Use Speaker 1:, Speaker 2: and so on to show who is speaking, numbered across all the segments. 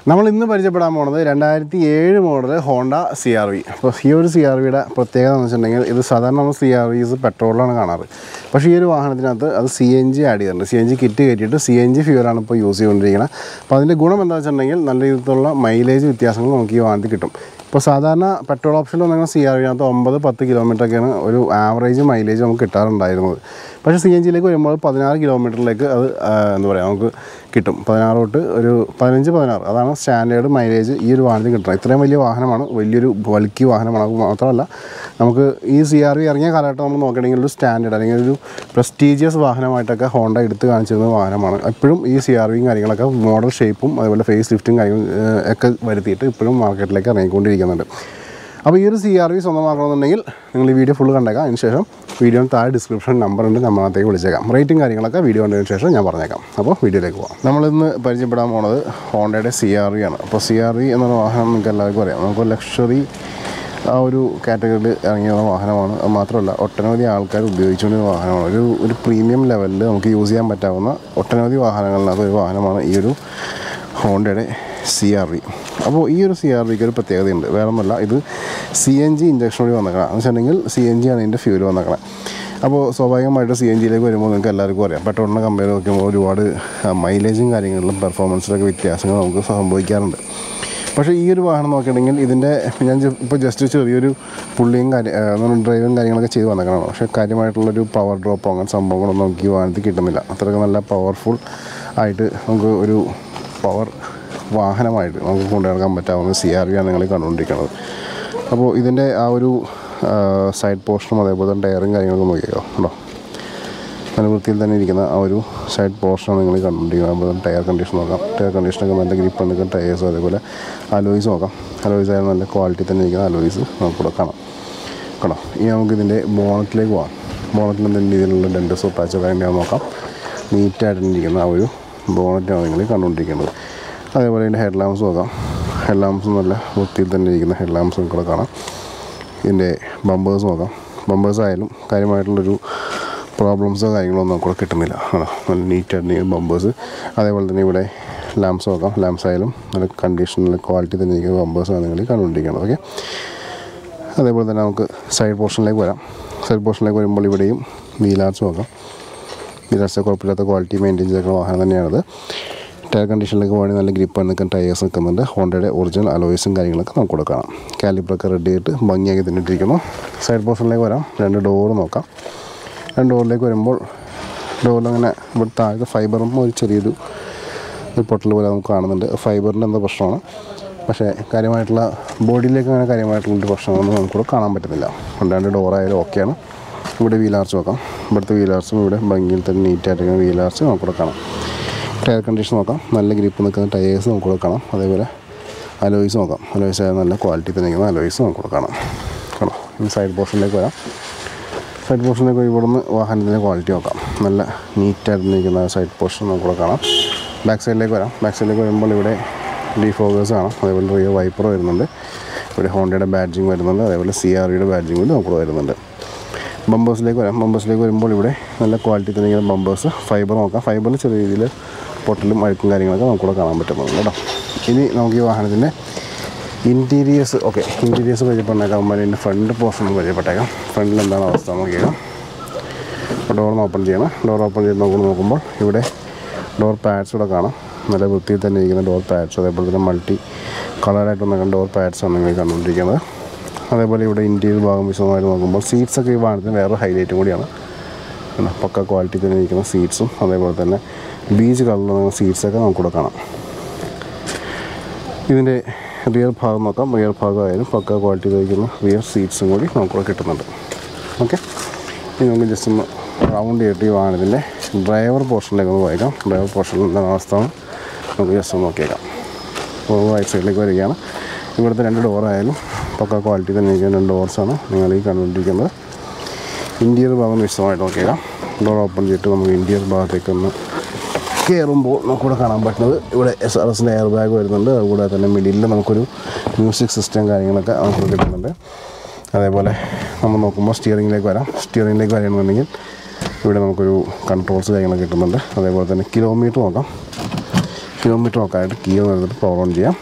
Speaker 1: നമ്മൾ ഇന്ന് പരിചയപ്പെടാൻ പോണത് രണ്ടായിരത്തി ഏഴ് model Honda C R V അപ്പോൾ ഈ ഒരു സി ആർ വിയുടെ പ്രത്യേകത എന്ന് വെച്ചിട്ടുണ്ടെങ്കിൽ ഇത് സാധാരണ നമ്മൾ സി ആർ വിസ് പെട്രോളിലാണ് കാണാറ് പക്ഷേ ഈ ഒരു വാഹനത്തിനകത്ത് അത് സി എൻ ജി ആഡ് ചെയ്തിട്ടുണ്ട് സി എൻ ജി കിറ്റ് കയറ്റിയിട്ട് സി എൻ ജി ഫ്യൂലാണ് ഇപ്പോൾ യൂസ് ചെയ്തുകൊണ്ടിരിക്കുന്നത് അപ്പോൾ അതിൻ്റെ ഗുണം എന്താ വെച്ചിട്ടുണ്ടെങ്കിൽ നല്ല രീതിയിലുള്ള മൈലേജ് വ്യത്യാസങ്ങൾ നമുക്ക് ഈ വാഹനത്തിൽ കിട്ടും ഇപ്പോൾ സാധാരണ പെട്രോൾ ഓപ്ഷനിൽ വന്നാൽ സി ആർ വിനകത്ത് ഒമ്പത് പത്ത് കിലോമീറ്റർ ഒക്കെയാണ് ഒരു ആവറേജ് മൈലേജ് നമുക്ക് കിട്ടാറുണ്ടായിരുന്നത് പക്ഷേ സി എൻ ജിയിലേക്ക് വരുമ്പോൾ പതിനാറ് കിലോമീറ്ററിലേക്ക് അത് ആ, എന്താ പറയുക നമുക്ക് കിട്ടും പതിനാറ് തൊട്ട് ഒരു പതിനഞ്ച് പതിനാറ് അതാണ് സ്റ്റാൻഡേർഡ് മൈലേജ് ഈ ഒരു വാഹനത്തിൽ കിട്ടുന്നത് ഇത്രയും വലിയ വാഹനമാണ് വലിയൊരു ബൾക്കി വാഹനമാണ് അത് മാത്രമല്ല നമുക്ക് ഈ സി ആർ വി ഇറങ്ങിയ കാലഘട്ടം നമ്മൾ നോക്കുകയാണെങ്കിൽ ഒരു സ്റ്റാൻഡേർഡ് അല്ലെങ്കിൽ ഒരു പ്രസ്റ്റീജിയസ് വാഹനമായിട്ടൊക്കെ ഹോണ്ട എടുത്ത് കാണിച്ചിരുന്ന വാഹനമാണ് ഇപ്പോഴും ഈ സി ആർ വിയും കാര്യങ്ങളൊക്കെ മോഡൽ ഷേപ്പും അതുപോലെ ഫേസ് ലിഫ്റ്റും കാര്യങ്ങളും ഏഹ്, ഒക്കെ വരുത്തിയിട്ട് ഇപ്പോഴും മാർക്കറ്റിലേക്ക് ഇറങ്ങിക്കൊണ്ടിരിക്കുന്നുണ്ട് അപ്പോൾ ഈ ഒരു സി ആർ വി സ്വന്തമാക്കണമെന്നുണ്ടെങ്കിൽ നിങ്ങൾ ഈ വീഡിയോ ഫുള്ള് കണ്ടേക്കാം അതിന് ശേഷം വീഡിയോന് താഴെ ഡിസ്ക്രിപ്ഷൻ നമ്പർ ഉണ്ട് നമ്മളത്തേക്ക് വിളിച്ചേക്കാം റേറ്റും കാര്യങ്ങളൊക്കെ വീഡിയോ കണ്ടതിന് ശേഷം ഞാൻ പറഞ്ഞേക്കാം അപ്പോൾ വീഡിയോയിലേക്ക് പോകാം നമ്മളിന്ന് പരിചയപ്പെടാൻ പോണത് ഹോണ്ടയുടെ സി ആർ വി ആണ് അപ്പോൾ സി ആർ വി എന്ന വാഹനം നിങ്ങൾക്ക് എല്ലാവർക്കും അറിയാം നമുക്ക് ലക്ഷറി ആ ഒരു കാറ്റഗറിയിൽ ഇറങ്ങിയ വാഹനമാണ് അത് മാത്രമല്ല ഒട്ടനവധി ആൾക്കാർ ഉപയോഗിച്ചുകൊണ്ടിരുന്ന വാഹനമാണ് ഒരു ഒരു പ്രീമിയം ലെവലിൽ നമുക്ക് യൂസ് ചെയ്യാൻ പറ്റാവുന്ന ഒട്ടനവധി വാഹനങ്ങളിനകത്ത് ഒരു വാഹനമാണ് ഈ ഒരു ഹോണ്ടയുടെ സി ആർ വി അപ്പോൾ ഈ ഒരു സി ആർ വിക്ക് ഒരു പ്രത്യേകതയുണ്ട് വേറെ ഒന്നുമല്ല ഇത് സി എൻ ജി ഇഞ്ചക്ഷൻ വഴി വന്നേക്കണം എന്ന് വെച്ചിട്ടുണ്ടെങ്കിൽ സി എൻ ജി ആണ് ഇതിൻ്റെ ഫ്യൂൽ വന്നേക്കണം അപ്പോൾ സ്വാഭാവികമായിട്ട് സി എൻ ജിയിലേക്ക് വരുമ്പോൾ നിങ്ങൾക്ക് എല്ലാവർക്കും അറിയാം പെട്രോളിനെ കമ്പയർ നോക്കുമ്പോൾ ഒരുപാട് മൈലേജും കാര്യങ്ങളിലും പെർഫോമൻസിലൊക്കെ വ്യത്യാസങ്ങൾ നമുക്ക് സംഭവിക്കാറുണ്ട് പക്ഷേ ഈ ഒരു വാഹനം നോക്കുകയാണെങ്കിൽ ഇതിൻ്റെ ഞാൻ ഇപ്പോൾ ജസ്റ്റ് ചെറിയൊരു പുള്ളിയും കാര്യം ഡ്രൈവും കാര്യങ്ങളൊക്കെ ചെയ്ത് വന്നേക്കണം പക്ഷേ കാര്യമായിട്ടുള്ളൊരു പവർ ഡ്രോപ്പോ അങ്ങനെ സംഭവങ്ങളൊന്നും നമുക്ക് ഈ വാഹനത്തിൽ കിട്ടുന്നില്ല അത്രയ്ക്ക് നല്ല പവർഫുൾ ആയിട്ട് നമുക്ക് ഒരു പവർ വാഹനമായിട്ട് നമുക്ക് കൊണ്ടുനടക്കാൻ പറ്റാവുന്ന സി ആർ വി ആണ് നിങ്ങൾ കണ്ടുകൊണ്ടിരിക്കുന്നത് അപ്പോൾ ഇതിൻ്റെ ആ ഒരു സൈഡ് പോർഷനും അതേപോലെ തന്നെ ടയറും കാര്യങ്ങളൊക്കെ നോക്കിയോ ഉണ്ടോ നല്ല വൃത്തിയിൽ തന്നെ ഇരിക്കുന്ന ആ ഒരു സൈഡ് പോർഷനാണ് നിങ്ങൾ കണ്ടുകൊണ്ടിരിക്കുന്നത് അപ്പോൾ ടയർ കണ്ടീഷൻ നോക്കാം ടയർ കണ്ടീഷനൊക്കെ നല്ല ഗ്രിപ്പ് ഉണ്ട് ടയേഴ്സും അതേപോലെ അലോയ്സ് നോക്കാം അലോയ്സ് ആയാലും നല്ല ക്വാളിറ്റി തന്നെ ഇരിക്കുന്ന അലോയ്സ് നമുക്കിവിടെ കാണാം കാണാം ഇനി നമുക്ക് ഇതിൻ്റെ ബോണറ്റിലേക്ക് പോകാം ബോണറ്റിൽ എന്തെങ്കിലും രീതിയിലുള്ള ഡെൻറ്റസോ പാച്ചോ കാര്യങ്ങളോ നോക്കാം നീറ്റായിട്ട് ഇരിക്കുന്ന ആ ഒരു ബോണറ്റാണ് നിങ്ങൾ കണ്ടുകൊണ്ടിരിക്കുന്നത് അതേപോലെ ഇതിൻ്റെ ഹെഡ് ലാംപ്സ് നോക്കാം ഹെഡ് ലാംപ്സ് നല്ല വൃത്തിയിൽ തന്നെ ഇരിക്കുന്ന ഹെഡ് ലാംപ്സ് നമുക്കിവിടെ കാണാം ഇതിൻ്റെ ബമ്പേഴ്സ് നോക്കാം ബമ്പേഴ്സ് ആയാലും കാര്യമായിട്ടുള്ളൊരു പ്രോബ്ലംസോ കാര്യങ്ങളോ ഒന്നും കൂടെ കിട്ടുന്നില്ല ആണോ നല്ല നീറ്റായിട്ട് ബമ്പേഴ്സ് അതേപോലെ തന്നെ ഇവിടെ ലാംപ്സ് നോക്കാം ലാംപ്സ് ആയാലും നല്ല കണ്ടീഷൻ നല്ല ക്വാളിറ്റി തന്നെ ഇരിക്കുന്ന ബമ്പേഴ്സാണ് നിങ്ങൾ കണ്ടുകൊണ്ടിരിക്കുന്നത് ഓക്കെ അതേപോലെ തന്നെ നമുക്ക് സൈഡ് പോർഷനിലേക്ക് വരാം സൈഡ് പോർഷനിലേക്ക് വരുമ്പോൾ ഇവിടെയും വീലാർച്ച് നോക്കാം വീലാർച്ച് കുഴപ്പമില്ലാത്ത ക്വാളിറ്റി മെയിൻറ്റെയിൻ ചെയ്തിരിക്കുന്ന വാഹനം തന്നെയാണത് ടയർ കണ്ടീഷനിലേക്ക് പോകണമെങ്കിൽ നല്ല ഗ്രിപ്പ് നിൽക്കുന്ന ടയേഴ്സ് നിൽക്കുന്നുണ്ട് ഹോണ്ടയുടെ ഒറിജിനൽ അലോയ്സും കാര്യങ്ങളൊക്കെ നമുക്ക് ഇവിടെ കാണാം കാലിബ്രൊക്കെ റെഡി ആയിട്ട് ഭംഗിയാക്കി തന്നിട്ടിരിക്കുന്നു സൈഡ് പോർഷനിലേക്ക് വരാം രണ്ട് ഡോറ് നോക്കാം രണ്ട് ഡോറിലേക്ക് വരുമ്പോൾ ഡോറിൽ അങ്ങനെ ഇവിടെ താഴെ ഫൈബറും ഒരു ചെറിയൊരു ഒരു പൊട്ടൽ പോലെ നമുക്ക് കാണുന്നുണ്ട് ഫൈബറിൻ്റെ എന്തോ പ്രശ്നമാണ് പക്ഷേ കാര്യമായിട്ടുള്ള ബോഡിയിലേക്ക് അങ്ങനെ കാര്യമായിട്ടുള്ളൊരു പ്രശ്നമൊന്നും നമുക്കിവിടെ കാണാൻ പറ്റുന്നില്ല രണ്ട് ഡോറായാലും ഓക്കെയാണ് ഇവിടെ വീലാർച്ച് നോക്കാം ഇവിടുത്തെ വീലാർച്ചും ഇവിടെ ഭംഗിയിൽ തന്നെ നീറ്റായിട്ട് വീലാർച്ച് നമുക്കിവിടെ കാണാം ടയർ കണ്ടീഷൻ നോക്കാം നല്ല ഗ്രിപ്പ് നിൽക്കുന്ന ടയേഴ്സ് നമുക്കിവിടെ കാണാം അതേപോലെ അലോയ്സ് നോക്കാം അലോയ്സ് ആയ നല്ല ക്വാളിറ്റി തന്നെ നിൽക്കുന്ന അലോയ്സ് നമുക്കിവിടെ കാണാം കാണാം ഇനി സൈഡ് പോർഷനിലേക്ക് വരാം സൈഡ് പോർഷനിലേക്ക് ഇവിടുന്ന് വാഹനത്തിൻ്റെ ക്വാളിറ്റി നോക്കാം നല്ല നീറ്റായിട്ട് നിൽക്കുന്ന സൈഡ് പോർഷൻ നമുക്കിവിടെ കാണാം ബാക്ക് സൈഡിലേക്ക് വരാം ബാക്ക് സൈഡിലേക്ക് വരുമ്പോൾ ഇവിടെ ഡിഫോഗേഴ്സ് കാണാം അതേപോലെ റിയർ വൈപ്പർ വരുന്നുണ്ട് ഇവിടെ ഹോണ്ടയുടെ ബാഡ്ജിങ് വരുന്നുണ്ട് അതേപോലെ സി ആർ ഇയുടെ ബാഡ്ജിങ് കൂടി നമുക്ക് വരുന്നുണ്ട് ബമ്പേഴ്സിലേക്ക് വരാം ബമ്പേഴ്സിലേക്ക് വരുമ്പോൾ ഇവിടെ നല്ല ക്വാളിറ്റി തന്നെ ഇങ്ങനെ ബമ്പേഴ്സ് ഫൈബർ നോക്കാം ഫൈബറിൽ ചെറിയ രീതിയിൽ പൊട്ടലും അഴുക്കും കാര്യങ്ങളൊക്കെ നമുക്കിവിടെ കാണാൻ പറ്റുന്നുണ്ട് കേട്ടോ ഇനി നമുക്ക് ഈ വാഹനത്തിൻ്റെ ഇൻറ്റീരിയേഴ്സ് ഓക്കെ ഇൻറ്റീരിയേഴ്സ് പരിചയപ്പെട്ടേക്കാം അതിൻ്റെ ഫ്രണ്ട് പോർഷൻ ഒന്ന് പരിചയപ്പെട്ടേക്കാം ഫ്രണ്ടിൽ എന്താണ് അവസ്ഥ നോക്കിയേക്കാം ഡോർ ഓപ്പൺ ചെയ്യണം ഡോർ ഓപ്പൺ ചെയ്ത് നോക്കുമ്പോൾ നോക്കുമ്പോൾ ഇവിടെ ഡോർ പാഡ്സ് ഇവിടെ കാണാം നല്ല വൃത്തിയിൽ തന്നെ ഇരിക്കുന്ന ഡോർ പാഡ്സ് അതേപോലെ തന്നെ മൾട്ടി കളറായിട്ട് വന്ന ഡോർ പാഡ്സ് ആണ് നിങ്ങൾ കണ്ടുകൊണ്ടിരിക്കുന്നത് അതേപോലെ ഇവിടെ ഇൻറ്റീരിയർ ഭാഗം വിശദമായിട്ട് നോക്കുമ്പോൾ സീറ്റ്സ് ഒക്കെ ഈ വാഹനത്തിന് വേറെ ഹൈലൈറ്റും കൂടിയാണ് കണ്ടോ? പക്ക ക്വാളിറ്റി തന്നെ ഇരിക്കുന്ന സീറ്റ്സും അതേപോലെ തന്നെ ബീച്ച് കളറിലുള്ള സീറ്റ്സൊക്കെ നമുക്കിവിടെ കാണാം ഇതിൻ്റെ റിയർ ഭാഗം നോക്കാം റിയർ ഭാഗമായാലും പക്ക ക്വാളിറ്റി വയ്ക്കുന്ന റിയർ സീറ്റ്സും കൂടി നമുക്കിവിടെ കിട്ടുന്നുണ്ട് ഓക്കെ ഇനി നമുക്ക് ജസ്റ്റ് ഒന്ന് റൗണ്ട് ചെയ്തിട്ട് ഈ വാഹനത്തിൻ്റെ ഡ്രൈവർ പോർഷനിലേക്ക് ഒന്ന് പോയേക്കാം ഡ്രൈവർ പോർഷനിലെ അവസ്ഥ നമുക്ക് ജസ്റ്റ് ഒന്ന് നോക്കിയേക്കാം അപ്പോൾ റൈറ്റ് സൈഡിലേക്ക് വരികയാണ് ഇവിടുത്തെ രണ്ട് ഡോറായാലും പക്ക ക്വാളിറ്റി തന്നെ ഇരിക്കുന്ന രണ്ട് ഡോർസാണ് നിങ്ങൾ ഈ കണ്ടുകൊണ്ടിരിക്കുന്നത് ഇൻറ്റീരിയർ ഭാഗം വിശദമായിട്ട് നോക്കിയേക്കാം ഡോർ ഓപ്പൺ ചെയ്തിട്ട് നമുക്ക് ഇൻറ്റീരിയർ ഭാഗത്തേക്ക് ഒന്ന് കയറുമ്പോൾ നമുക്കിവിടെ കാണാൻ പറ്റുന്നത് ഇവിടെ എസ് ആർ എസിൻ്റെ എയർ ബാഗ് വരുന്നുണ്ട് അതുകൂടാതെ തന്നെ മിഡിലിൽ നമുക്കൊരു മ്യൂസിക് സിസ്റ്റം കാര്യങ്ങളൊക്കെ നമുക്ക് കിട്ടുന്നുണ്ട് അതേപോലെ നമ്മൾ നോക്കുമ്പോൾ സ്റ്റിയറിങ്ങിലേക്ക് വരാം സ്റ്റിയറിങ്ങിലേക്ക് വരികയാണെന്നുണ്ടെങ്കിൽ ഇവിടെ നമുക്കൊരു കൺട്രോൾസ് കാര്യങ്ങളൊക്കെ കിട്ടുന്നുണ്ട് അതേപോലെ തന്നെ കിലോമീറ്റർ നോക്കാം കിലോമീറ്റർ നോക്കാനായിട്ട് കീ ഒന്ന് എടുത്തിട്ട് പവർ ഓൺ ചെയ്യാം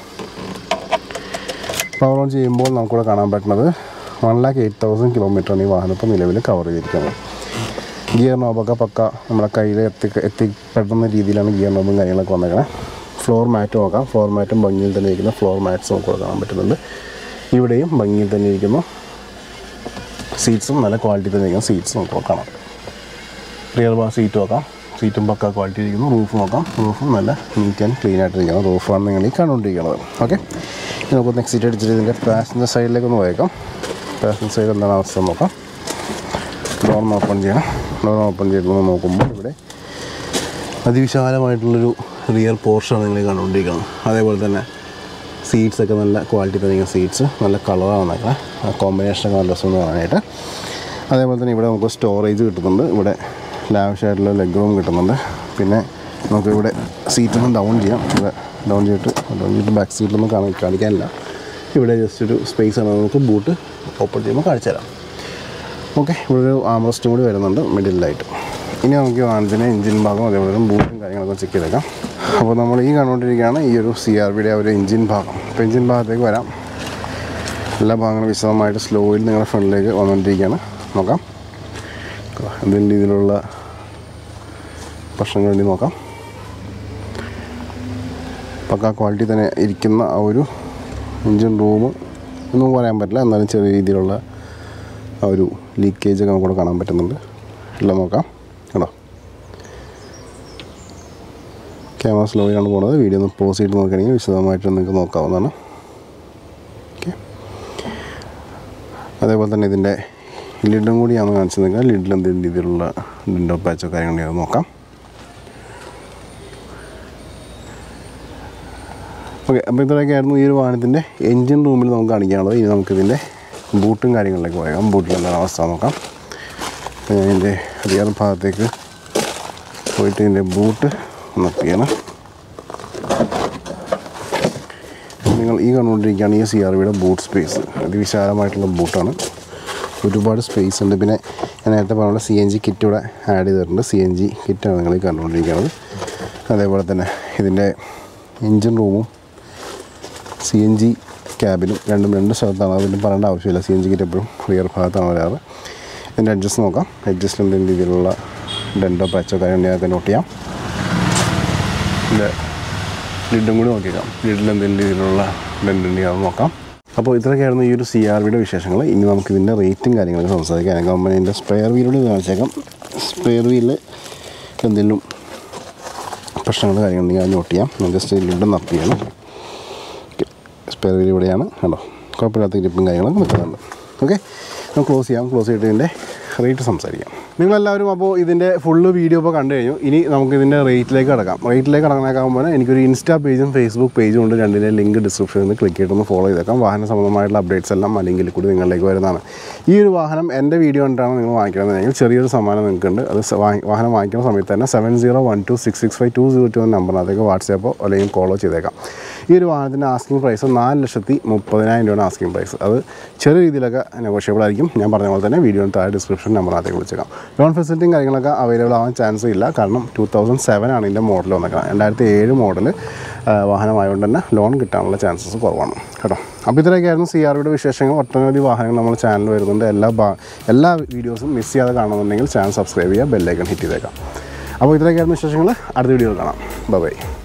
Speaker 1: പവർ ഓൺ ചെയ്യുമ്പോൾ നമുക്കിവിടെ കാണാൻ പറ്റുന്നത് വൺ ലാക്ക് എയ്റ്റ് തൗസൻഡ് കിലോമീറ്ററാണ് ഈ വാഹനം ഇപ്പോൾ നിലവിൽ കവർ ചെയ്തിരിക്കുന്നത് ഗിയർ നോബൊക്കെ പക്ക നമ്മുടെ കയ്യിൽ എത്തി എത്തിപ്പെടുന്ന രീതിയിലാണ് ഗിയർ നോബും കാര്യങ്ങളൊക്കെ വന്നേക്കണേ ഫ്ലോർ മാറ്റ് നോക്കാം ഫ്ലോർ മാറ്റും ഭംഗിയിൽ തന്നെ ഇരിക്കുന്ന ഫ്ലോർ മാറ്റ്സ് നമുക്ക് ഇവിടെ കാണാൻ പറ്റുന്നുണ്ട് ഇവിടെയും ഭംഗിയിൽ തന്നെ ഇരിക്കുന്നു സീറ്റ്സും നല്ല ക്വാളിറ്റി തന്നെ ഇരിക്കുന്ന സീറ്റ്സ് നമുക്ക് കാണാം റിയർ ബാർ സീറ്റ് നോക്കാം സീറ്റും പക്ക ക്വാളിറ്റി ഇരിക്കുന്നു റൂഫ് നോക്കാം റൂഫും നല്ല നീറ്റ് ആൻഡ് ക്ലീൻ ആയിട്ടിരിക്കുന്നു റൂഫാണ് നിങ്ങൾ ഈ കണ്ടുകൊണ്ടിരിക്കുന്നത് ഓക്കെ ഇനി നമുക്ക് നെക്സ്റ്റ് സീറ്റ് അടിച്ചിട്ട് ഇതിൻ്റെ പാസഞ്ചർ സൈഡിലേക്ക് ഒന്ന് പോയേക്കാം പാസഞ്ചർ സൈഡ് എന്താണ് അവസ്ഥ നോക്കാം ഡോർ ഓപ്പൺ ചെയ്യണം ഡോർ ഓപ്പൺ ചെയ്ത് നോക്കുമ്പോൾ ഇവിടെ അതിവിശാലമായിട്ടുള്ളൊരു റിയർ പോർഷനാണ് നിങ്ങൾ കണ്ടുകൊണ്ടിരിക്കുന്നത് അതേപോലെ തന്നെ സീറ്റ്സ് ഒക്കെ നല്ല ക്വാളിറ്റി തന്നെ സീറ്റ്സ് നല്ല കളറാണ് വന്നേക്കുന്നത് കോമ്പിനേഷനൊക്കെ നല്ല രസം കാണാനായിട്ട് അതേപോലെ തന്നെ ഇവിടെ നമുക്ക് സ്റ്റോറേജ് കിട്ടുന്നുണ്ട് ഇവിടെ ലാവിഷായിട്ടുള്ള ലെഗ് റൂം കിട്ടുന്നുണ്ട് പിന്നെ നമുക്ക് ഇവിടെ സീറ്റൊന്ന് ഡൗൺ ചെയ്യാം ഇവിടെ ഡൗൺ ചെയ്തിട്ട് ഡൗൺ ചെയ്തിട്ട് ബാക്ക് സീറ്റിലൊന്നും കാണാൻ കാണിക്കാനില്ല ഇവിടെ ജസ്റ്റ് ഒരു സ്പേസ് ആണ് നമുക്ക് ബൂട്ട് ഓപ്പൺ ചെയ്യുമ്പോൾ കാണിച്ചു തരാം ഓക്കെ ഇവിടെ ഒരു ആംറസ്റ്റും കൂടി വരുന്നുണ്ട് മിഡിലായിട്ട് ഇനി നമുക്ക് വാഹനത്തിൻ്റെ എഞ്ചിൻ ഭാഗം അതേപോലെ തന്നെ ബൂട്ടും കാര്യങ്ങളൊക്കെ ചെക്ക് ചെയ്തേക്കാം അപ്പോൾ നമ്മൾ ഈ കണ്ടുകൊണ്ടിരിക്കുകയാണ് ഈ ഒരു സി ആർ ബിയുടെ ഒരു എഞ്ചിൻ ഭാഗം അപ്പോൾ എഞ്ചിൻ ഭാഗത്തേക്ക് വരാം എല്ലാ ഭാഗങ്ങളും വിശദമായിട്ട് സ്ലോയിൽ നിങ്ങളുടെ ഫ്രണ്ടിലേക്ക് വന്നുകൊണ്ടിരിക്കുകയാണ് നോക്കാം എന്തെങ്കിലും രീതിയിലുള്ള പ്രശ്നങ്ങൾ വേണ്ടി നോക്കാം പക്ക ക്വാളിറ്റി തന്നെ ഇരിക്കുന്ന ആ ഒരു എഞ്ചിൻ റൂം ഒന്നും പറയാൻ പറ്റില്ല എന്നാലും ചെറിയ രീതിയിലുള്ള ആ ഒരു ലീക്കേജ് ഒക്കെ നമുക്കിവിടെ കാണാൻ പറ്റുന്നുണ്ട് എല്ലാം നോക്കാം കേട്ടോ ക്യാമറ സ്ലോയിലാണ് പോകുന്നത് വീഡിയോ ഒന്ന് പോസ് ചെയ്ത് നോക്കുകയാണെങ്കിൽ വിശദമായിട്ട് നിങ്ങൾക്ക് നോക്കാവുന്നതാണ് ഓക്കെ അതേപോലെ തന്നെ ഇതിൻ്റെ ലിഡും കൂടിയാണ് കാണിച്ചു നിൽക്കുക ലിഡിൽ എന്തെങ്കിലും രീതിയിലുള്ള ഡിൻഡോ പാച്ചോ കാര്യങ്ങളോ നോക്കാം ഓക്കെ അപ്പോൾ ഇത്രയൊക്കെയായിരുന്നു ഈ ഒരു വാഹനത്തിൻ്റെ എൻജിൻ റൂമിൽ നമുക്ക് കാണിക്കാനുള്ളത് ഇനി നമുക്കിതിൻ്റെ ബൂട്ടും കാര്യങ്ങളിലേക്ക് പോയേക്കാം ബൂട്ടിൽ എന്താണ് അവസ്ഥ നോക്കാം അപ്പോൾ ഞാൻ ഇതിൻ്റെ റിയർ ഭാഗത്തേക്ക് പോയിട്ട് ഇതിൻ്റെ ബൂട്ട് ഒന്ന് ചെയ്യണം നിങ്ങൾ ഈ കണ്ടുകൊണ്ടിരിക്കുകയാണ് ഈ സി ആർ വിയുടെ ബൂട്ട് സ്പേസ് അതിവിശാലമായിട്ടുള്ള ബൂട്ടാണ് ഒരുപാട് സ്പേസ് ഉണ്ട് പിന്നെ ഞാൻ നേരത്തെ പറഞ്ഞ സി എൻ ജി കിറ്റ് ഇവിടെ ആഡ് ചെയ്തിട്ടുണ്ട് സി എൻ ജി കിറ്റാണ് നിങ്ങൾ ഈ കണ്ടുകൊണ്ടിരിക്കുന്നത് അതേപോലെ തന്നെ ഇതിൻ്റെ എൻജിൻ റൂമും സി എൻ ജി ക്യാബിനും രണ്ടും രണ്ട് സ്ഥലത്താണ് അതിന് പറയേണ്ട ആവശ്യമില്ല സി എൻ ജി കിറ്റ് എപ്പോഴും റിയർ ഭാഗത്താണ് വരാറ് ഇതിൻ്റെ അഡ്ജസ്റ്റ് നോക്കാം അഡ്ജസ്റ്റിൽ എന്തെങ്കിലും രീതിയിലുള്ള ഡെൻറ്റോ പാച്ചോ കാര്യങ്ങളൊക്കെ നോട്ട് ചെയ്യാം ഇതിൻ്റെ ലിഡും കൂടി നോക്കിയേക്കാം ലിഡിൽ എന്തെങ്കിലും രീതിയിലുള്ള ഡെൻ്റ് ഉണ്ടെങ്കിൽ അത് നോക്കാം അപ്പോൾ ഇത്രയൊക്കെയായിരുന്നു ഈ ഒരു സി ആർ വിയുടെ വിശേഷങ്ങൾ ഇനി നമുക്ക് ഇതിൻ്റെ റേറ്റും കാര്യങ്ങളൊക്കെ സംസാരിക്കാം കമ്പനീൻ്റെ സ്പെയർ വീലോട് കാണിച്ചേക്കാം സ്പെയർ വീലിൽ എന്തെങ്കിലും പ്രശ്നങ്ങൾ കാര്യങ്ങളുണ്ടെങ്കിൽ അത് നോട്ട് ചെയ്യാം ഞാൻ ജസ്റ്റ് ലിഡ് നപ്പ് ചെയ്യണം സ്പെയർ വീൽ ഇവിടെയാണ് കണ്ടോ കുഴപ്പമില്ലാത്ത ഗ്രിപ്പും കാര്യങ്ങളൊക്കെ നിൽക്കുന്നുണ്ട് ഓക്കെ നമുക്ക് ക്ലോസ് ചെയ്യാം ക്ലോസ് ചെയ്തിട്ട് ഇതിൻ്റെ റേറ്റ് സംസാരിക്കാം നിങ്ങളെല്ലാവരും അപ്പോൾ ഇതിൻ്റെ ഫുള്ള് വീഡിയോ ഇപ്പോൾ കണ്ടു കഴിഞ്ഞു ഇനി നമുക്ക് ഇതിൻ്റെ റേറ്റിലേക്ക് കിടക്കാം റേറ്റിലേക്ക് കിടക്കാനാകുമ്പോൾ എനിക്കൊരു ഇൻസ്റ്റാ പേജും ഫേസ്ബുക്ക് പേജും ഉണ്ട് രണ്ടിൻ്റെ ലിങ്ക് ഡിസ്ക്രിപ്ഷനിൽ നിന്ന് ക്ലിക്ക് ചെയ്തിട്ടൊന്ന് ഫോളോ ചെയ്തേക്കാം വാഹന സംബന്ധമായിട്ടുള്ള അപ്ഡേറ്റ്സ് എല്ലാം ആ ലിങ്കിൽ കൂടി നിങ്ങളിലേക്ക് വരുന്നതാണ് ഈ ഒരു വാഹനം എൻ്റെ വീഡിയോ കണ്ടിട്ടാണ് നിങ്ങൾ വാങ്ങിക്കണമെന്നുണ്ടെങ്കിൽ ചെറിയൊരു സമ്മാനം നിങ്ങൾക്കുണ്ട് അത് സ- വാങ്ങി- വാഹനം വാങ്ങിക്കുന്ന സമയത്ത് തന്നെ seven zero one two six six five two zero two എന്ന നമ്പറിനകത്തേക്ക് വാട്സാപ്പോ അല്ലെങ്കിൽ കോളോ ചെയ്തേക്കാം ഈ ഒരു വാഹനത്തിൻ്റെ ആസ്കിംഗ് പ്രൈസ് നാല് ലക്ഷത്തി മുപ്പതിനായിരം രൂപയാണ് ആസ്കിംഗ് പ്രൈസ് അത് ചെറിയ രീതിയിലൊക്കെ നെഗോഷ്യബിൾ ആയിരിക്കും ഞാൻ പറഞ്ഞ പോലെ തന്നെ വീഡിയോ താഴെ ഡിസ്ക്രിപ്ഷൻ നമ്പറിനകത്തേക്ക് വിളിച്ചേക്കാം ലോൺ ഫെസിലിറ്റിയും കാര്യങ്ങളൊക്കെ അവൈലബിൾ ആവാൻ ചാൻസ് ഇല്ല കാരണം ടു തൗസൻഡ് സെവൻ ആണ് ഇതിൻ്റെ മോഡൽ വന്നേക്കുന്നത് രണ്ടായിരത്തി ഏഴ് മോഡൽ വാഹനമായതുകൊണ്ട് തന്നെ ലോൺ കിട്ടാനുള്ള ചാൻസസ് കുറവാണ് കേട്ടോ അപ്പോൾ ഇത്രയൊക്കെയായിരുന്നു സി ആർ വിയുടെ വിശേഷങ്ങൾ ഒട്ടനവധി വാഹനങ്ങൾ നമ്മുടെ ചാനൽ വരുന്നുണ്ട് എല്ലാ ഭാ- എല്ലാ വീഡിയോസും മിസ് ചെയ്യാതെ കാണുന്നുണ്ടെങ്കിൽ ചാനൽ സബ്സ്ക്രൈബ് ചെയ്യുക ബെല്ലൈക്കൺ ഹിറ്റ് ചെയ്തേക്കാം അപ്പോൾ ഇത്രയൊക്കെയായിരുന്നു വിശേഷങ്ങൾ അടുത്ത വീഡിയോയിൽ കാണാം ബൈ